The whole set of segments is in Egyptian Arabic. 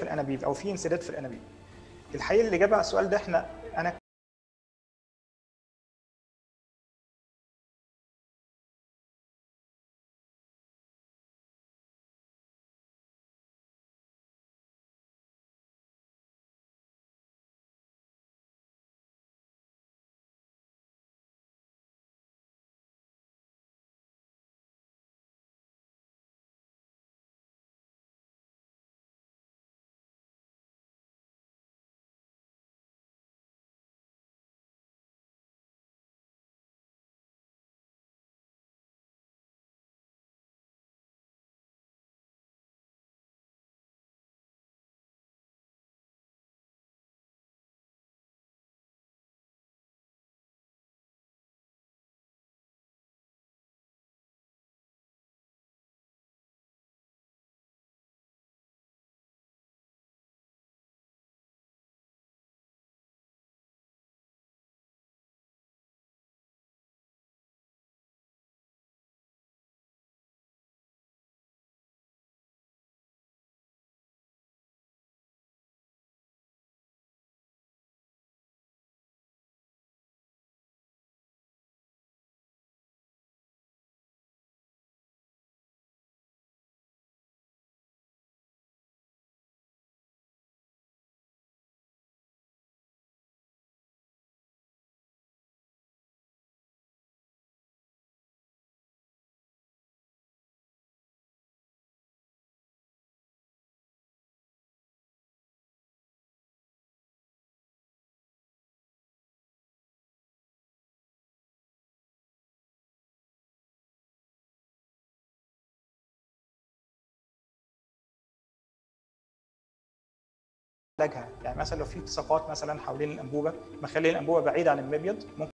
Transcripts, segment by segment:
الانابيب او في انسداد في الانابيب الحقيقه الاجابه على السؤال ده احنا انا علاجها يعني مثلا لو في التصاقات مثلا حوالين الانبوبه مخلي الانبوبه بعيده عن المبيض ممكن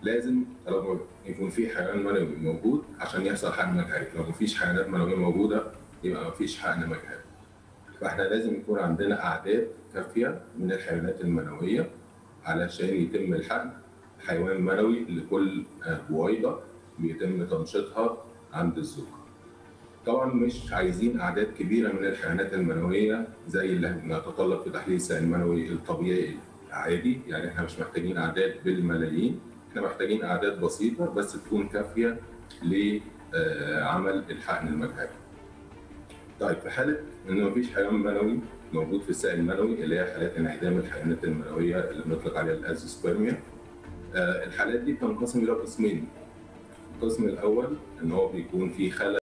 لازم طالما يكون في حيوان منوي موجود عشان يحصل حقن مجهري لو مفيش حيوانات منويه موجوده يبقى مفيش حقن مجهري فاحنا لازم يكون عندنا اعداد كافيه من الحيوانات المنويه علشان يتم الحقن حيوان منوي لكل بويضه بيتم تنشيطها عند الزوج. طبعا مش عايزين اعداد كبيره من الحيوانات المنويه زي اللي بنتطلب في تحليل السائل المنوي الطبيعي العادي يعني احنا مش محتاجين اعداد بالملايين احنا محتاجين اعداد بسيطه بس تكون كافيه لعمل الحقن المجهري. طيب في حاله ان مفيش حيوان منوي موجود في السائل المنوي اللي هي حالات انعدام الحيوانات المنويه اللي بنطلق عليها الازوسبيرميا الحالات دي بتنقسم الى قسمين القسم الاول ان هو بيكون في خلل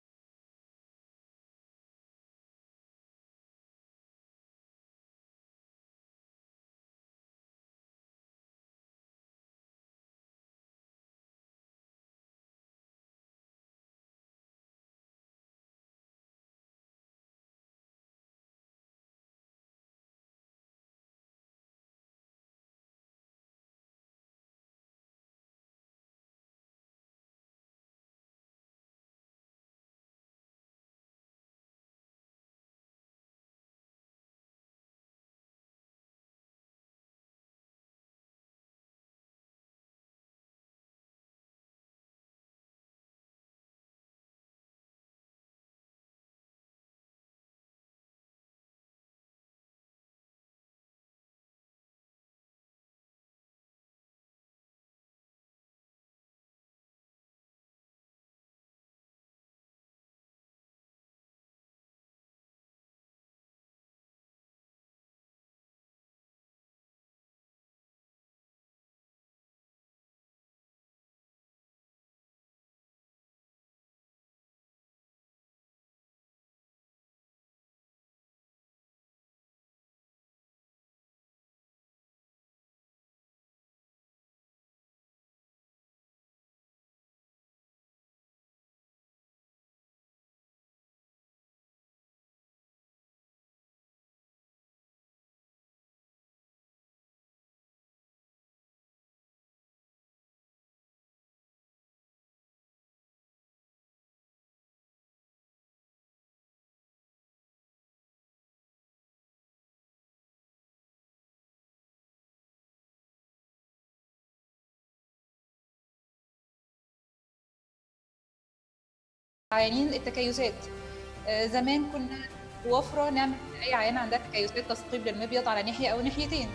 عيانين التكيسات آه، زمان كنا وفرة نعمل أي عيان عندها تكيسات تثقيب للمبيض على ناحية أو ناحيتين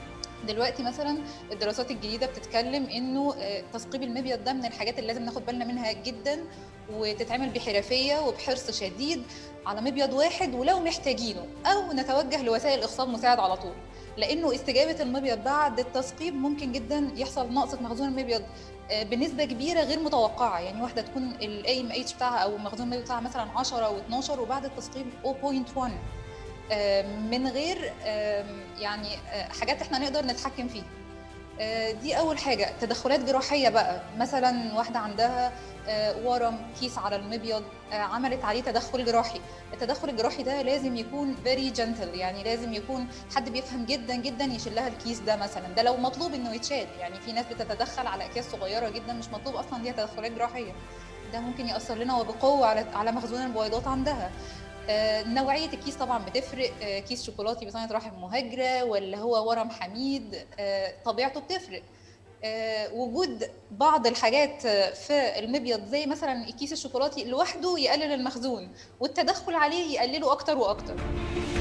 دلوقتي مثلا الدراسات الجديده بتتكلم انه آه، تثقيب المبيض ده من الحاجات اللي لازم ناخد بالنا منها جدا وتتعمل بحرفيه وبحرص شديد على مبيض واحد ولو محتاجينه او نتوجه لوسائل اخصاب مساعد على طول لانه استجابه المبيض بعد التثقيب ممكن جدا يحصل نقص في مخزون المبيض آه، بنسبه كبيره غير متوقعه يعني واحده تكون الاي ام اتش بتاعها او مخزون المبيض بتاعها مثلا 10 او 12 وبعد التثقيب 0.1 آم، من غير آم، يعني آه، حاجات احنا نقدر نتحكم فيها آه، دي اول حاجه تدخلات جراحيه بقى مثلا واحده عندها آه، ورم كيس على المبيض آه، عملت عليه تدخل جراحي التدخل الجراحي ده لازم يكون very gentle يعني لازم يكون حد بيفهم جدا جدا يشيل لها الكيس ده مثلا ده لو مطلوب انه يتشال يعني في ناس بتتدخل على اكياس صغيره جدا مش مطلوب اصلا ليها تدخلات جراحيه ده ممكن ياثر لنا وبقوه على على مخزون البويضات عندها آه، نوعية الكيس طبعا بتفرق آه، كيس شوكولاتي بصنعة رحم مهاجرة ولا هو ورم حميد آه، طبيعته بتفرق آه، وجود بعض الحاجات آه، في المبيض زي مثلا الكيس الشوكولاتي لوحده يقلل المخزون والتدخل عليه يقلله اكتر واكتر